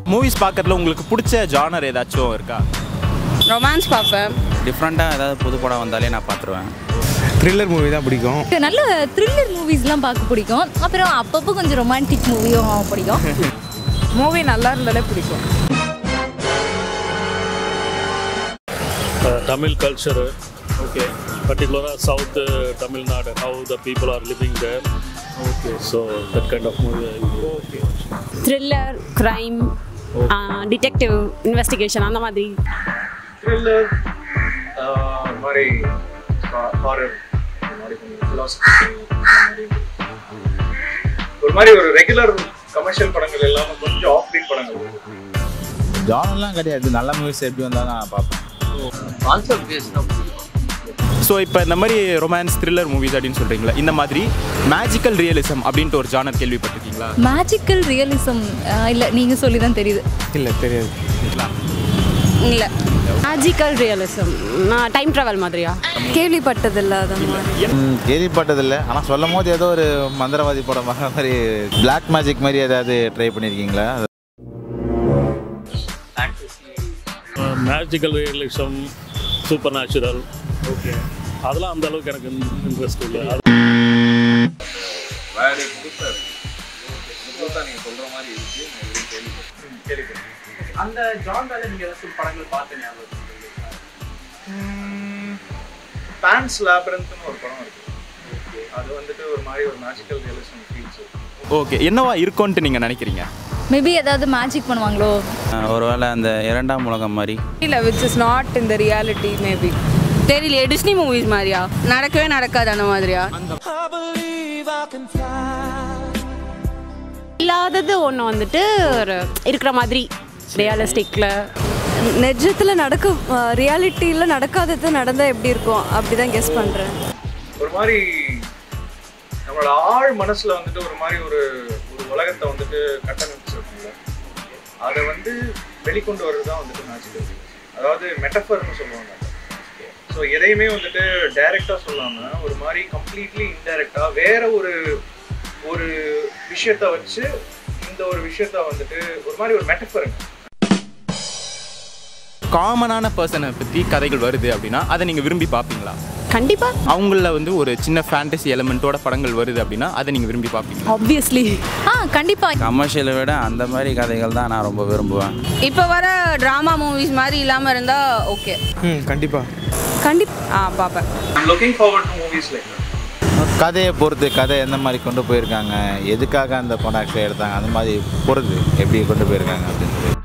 Movies பார்க்கறதுல உங்களுக்கு பிடிச்ச ஜானர் ஏதாச்சும் இருக்கா ரொமான்ஸ் பார்ப்பேன் டிஃப்ரெண்ட்டாக ஏதாவது புது படம் வந்தாலே நான் பார்த்துருவேன் த்ரில்லர் மூவி தான் பிடிக்கும் நல்ல த்ரில்லர் மூவிஸ்லாம் பார்க்க பிடிக்கும் அப்புறம் அப்பப்போ கொஞ்சம் ரொமான்டிக் மூவியும் பிடிக்கும் மூவி நல்லா இருந்தாலே பிடிக்கும் Tamil culture, okay, particularly South uh, Tamil Nadu, how the people are living there. Okay, so that kind of movie. Okay. Thriller crime detective investigation அந்த மாதிரி த்ரில்லர் மாதிரி ஹாரர் மாதிரி கொஞ்சம் philosophy, அந்த மாதிரி. ஒரு மாதிரி ஒரு ரெகுலர் கமர்ஷியல் படங்கள் இல்லாம கொஞ்சம் ஆஃப் பீட் படங்கள் ஜானெல்லாம் கிடையாது நல்ல மூவிஸ் எப்படி வந்தாலும் நான் பார்ப்பேன் ஸோ இப்போ இந்த மாதிரி ரொமான்ஸ் த்ரில்லர் மூவிஸ் அப்படின்னு சொல்கிறீங்களா இந்த மாதிரி மேஜிக்கல் ரியலிசம் அப்படின்ட்டு ஒரு ஜானர் கேள்விப்பட்டிருக்கீங்களா மேஜிக்கல் ரியலிசம் இல்லை நீங்கள் சொல்லி தான் தெரியுது இல்லை தெரியாது இல்லை மேஜிக்கல் ரியலிசம் நான் டைம் ட்ராவல் மாதிரியா கேள்விப்பட்டதில்லை அது கேள்விப்பட்டதில்லை ஆனால் சொல்லும் போது ஏதோ ஒரு மந்திரவாதி படம் பார்க்குற மாதிரி பிளாக் மேஜிக் மாதிரி ஏதாவது ட்ரை பண்ணியிருக்கீங்களா Uh, magical realism, supernatural. Okay. அதெல்லாம் அந்த அளவுக்கு எனக்கு இன்ட்ரெஸ்ட் இல்லை அது வேற புதுசா இருக்கு புதுசா நீங்க சொல்ற மாதிரி இருக்கு நான் இதுவரையும் கேள்விப்பட்டேன் கேள்விப்பட்டேன் அந்த ஜான்ரால நீங்க ஏதாச்சும் படங்கள் பார்த்த ஞாபகம் இருக்கா? பேன்ஸ் லேபரன்த்னு ஒரு படம் இருக்கு அது வந்துட்டு ஒரு மாதிரி ஒரு மேஜிக்கல் ரியலிசம் ஃபீல்ஸ் ஓகே என்னவா இருக்கும்ன்ட்டு நீங்கள் நினைக்கிறீங்க மேபி ஏதாவது மேஜிக் பண்ணுவாங்களோ ஒருவேளை அந்த இரண்டாம் உலகம் மாதிரி இல்லை விச் இஸ் நாட் இந்த ரியாலிட்டி மேபி தெரியலையே டிஸ்னி மூவிஸ் மாதிரியா நடக்கவே நடக்காது அந்த மாதிரியா இல்லாதது ஒன்று வந்துட்டு ஒரு இருக்கிற மாதிரி ரியலிஸ்டிக்கில் நிஜத்தில் நடக்க ரியாலிட்டியில் நடக்காதது நடந்தால் எப்படி இருக்கும் அப்படி தான் கெஸ் பண்ணுறேன் ஒரு மாதிரி நம்மளோட ஆழ் மனசுல வந்துட்டு ஒரு மாதிரி ஒரு ஒரு உலகத்தை வந்துட்டு கட்டமைச்சிருக்கும்ல அதை வந்து வெளிக்கொண்டு வர்றது தான் வந்துட்டு மேஜிக்கல் அதாவது மெட்டஃபர்னு சொல்லுவாங்க ஸோ எதையுமே வந்துட்டு டைரக்டா சொல்லாம ஒரு மாதிரி கம்ப்ளீட்லி இன்டைரக்டா வேற ஒரு ஒரு விஷயத்த வச்சு இந்த ஒரு விஷயத்த வந்துட்டு ஒரு மாதிரி ஒரு மெட்டஃபருங்க காமனான பர்சனை பற்றி கதைகள் வருது அப்படின்னா அதை நீங்கள் விரும்பி பார்ப்பீங்களா கண்டிப்பாக அவங்கள வந்து ஒரு சின்ன ஃபேண்டசி எலமெண்ட்டோட படங்கள் வருது அப்படின்னா அதை நீங்கள் விரும்பி பார்ப்பீங்க ஆப்வியஸ்லி ஆ கண்டிப்பாக கமர்ஷியலை விட அந்த மாதிரி கதைகள் தான் நான் ரொம்ப விரும்புவேன் இப்போ வர ட்ராமா மூவிஸ் மாதிரி இல்லாமல் இருந்தால் ஓகே ம் கண்டிப்பாக கண்டிப் ஆ பார்ப்பேன் looking forward to movies like கதையை பொறுத்து கதை எந்த மாதிரி கொண்டு போயிருக்காங்க எதுக்காக அந்த படம் ஆக்சுவலாக எடுத்தாங்க அந்த மாதிரி பொறுத்து எப்படி கொண்டு போயிருக்காங்க அப்படின்னு சொல்லி